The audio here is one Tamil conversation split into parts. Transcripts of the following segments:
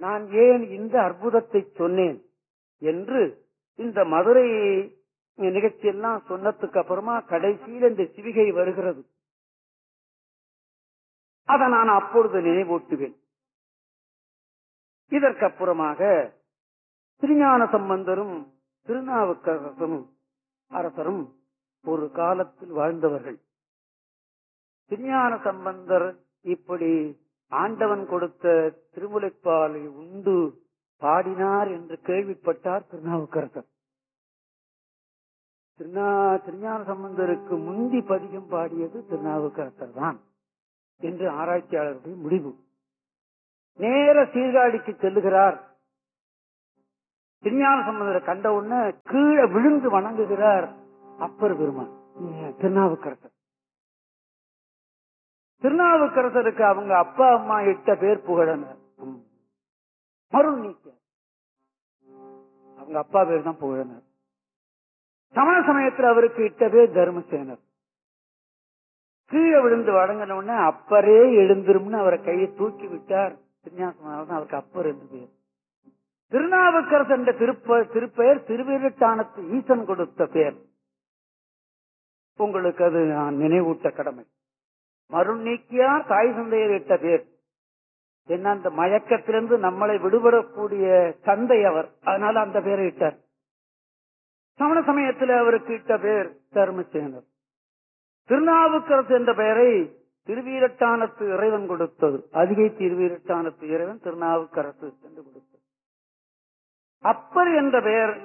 நான் ஏன் இந்த அற்புதத்தை சொன்னேன் என்று இந்த மதுரை நிகழ்ச்சியெல்லாம் சொன்னதுக்கு அப்புறமா கடைசியில் இந்த சிவிகை வருகிறது அதை நான் அப்பொழுது நினைவூட்டுவேன் இதற்கப்புறமாக திருஞான சம்பந்தரும் திருநாவுக்கரசரும் அரசரும் ஒரு காலத்தில் வாழ்ந்தவர்கள் திருஞான சம்பந்தர் இப்படி ஆண்டவன் கொடுத்த திருமுலைப்பாலை உண்டு பாடினார் என்று கேள்விப்பட்டார் திருநாவுக்கரசர் திருநா திருஞான சம்பந்தருக்கு முந்தி பதிகம் பாடியது திருநாவுக்கரசர் தான் என்று ஆராய்ச்சியாளர்களுடைய முடிவு நேர சீர்காழிக்கு செல்லுகிறார் திருஞான சம்பந்தரை கண்ட உடனே கீழே விழுந்து வணங்குகிறார் அப்பர் பெருமான் திருநாவுக்கரசர் திருநாவுக்கரசருக்கு அவங்க அப்பா அம்மா இட்ட பேர் புகழனர் மருள் நீக்க அவங்க அப்பா பேர் தான் புகழனர் சமண சமயத்தில் அவருக்கு இட்ட பேர் தர்மசேனர் கீழே விழுந்து வழங்கின உடனே அப்பரே எழுந்திரும்னு அவரை கையை தூக்கி விட்டார் திருஞாசம் அவருக்கு அப்பர் என்று பேர் திருநாவுக்கரசு என்ற திருப்ப திருப்பெயர் திருவிருட்டானத்து ஈசன் கொடுத்த பெயர் உங்களுக்கு அது நான் நினைவூட்ட கடமை மருள் நீக்கியார் தாய் சந்தையர் இட்ட பேர் என்ன அந்த மயக்கத்திலிருந்து நம்மளை விடுபடக்கூடிய தந்தை அவர் அதனால அந்த பேரை இட்டார் சமண சமயத்தில் அவருக்கு இட்ட பேர் தர்மசேனர் திருநாவுக்கரசு என்ற பெயரை திருவீரட்டானத்து இறைவன் கொடுத்தது அதிகை திருவீரட்டானத்து இறைவன் திருநாவுக்கரசு என்று கொடுத்தது அப்பர் என்ற பெயர்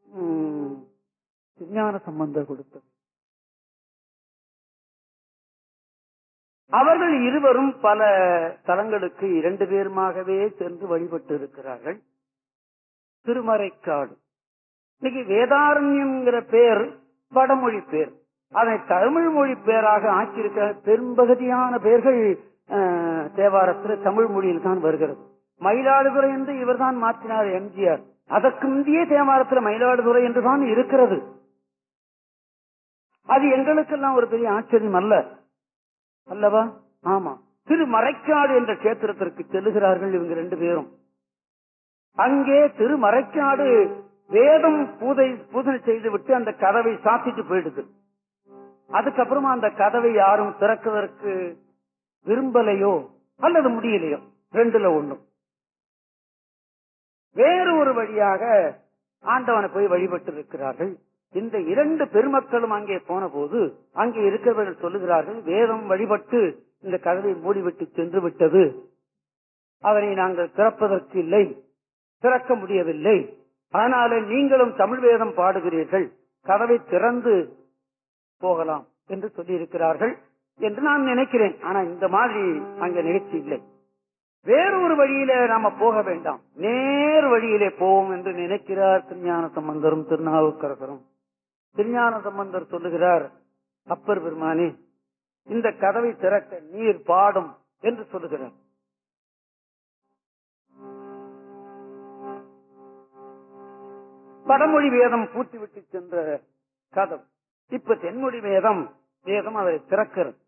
விஞ்ஞான சம்பந்தர் கொடுத்தது அவர்கள் இருவரும் பல தலங்களுக்கு இரண்டு பேருமாகவே சென்று வழிபட்டு இருக்கிறார்கள் திருமறைக்காடு இன்னைக்கு வேதாரண்யம்ங்கிற பேர் வடமொழி பேர் அதை தமிழ் மொழி பேராக ஆக்கியிருக்கிற பெரும்பகுதியான பேர்கள் தேவாரத்தில் தமிழ் மொழியில் தான் வருகிறது மயிலாடுதுறை என்று இவர்தான் மாற்றினார் எம்ஜிஆர் அதற்கு முந்தைய தேவாரத்தில் மயிலாடுதுறை என்றுதான் இருக்கிறது அது எங்களுக்கெல்லாம் ஒரு பெரிய ஆச்சரியம் அல்ல அல்லவா ஆமா திரு மறைக்காடு என்ற கேத்திரத்திற்கு செல்லுகிறார்கள் இவங்க ரெண்டு பேரும் அங்கே திரு மறைக்காடு வேதம் பூதை பூஜனை செய்து விட்டு அந்த கதவை சாத்திட்டு போயிடுது அதுக்கப்புறமா அந்த கதவை யாரும் திறக்குவதற்கு விரும்பலையோ அல்லது முடியலையோ ரெண்டுல ஒண்ணும் வேறு ஒரு வழியாக ஆண்டவனை போய் வழிபட்டு இருக்கிறார்கள் இந்த இரண்டு பெருமக்களும் அங்கே போன போது அங்கே இருக்கிறவர்கள் சொல்லுகிறார்கள் வேதம் வழிபட்டு இந்த கதவை மூடிவிட்டு சென்று விட்டது அவரை நாங்கள் திறப்பதற்கு இல்லை திறக்க முடியவில்லை ஆனாலும் நீங்களும் தமிழ் வேதம் பாடுகிறீர்கள் கதவை திறந்து போகலாம் என்று சொல்லியிருக்கிறார்கள் என்று நான் நினைக்கிறேன் ஆனா இந்த மாதிரி அங்க நிகழ்ச்சி இல்லை வேறொரு வழியில நாம போக வேண்டாம் நேர் வழியிலே போவோம் என்று நினைக்கிறார் திருஞான சம்பந்தரும் திருநாவுக்கரசரும் திருஞான சம்பந்தர் சொல்லுகிறார் அப்பர் பெருமானே இந்த கதவை திறக்க நீர் பாடும் என்று சொல்லுகிறார் வடமொழி வேதம் பூட்டிவிட்டு சென்ற கதவு இப்ப தென்மொழி வேதம் வேதம் அதை திறக்கிறது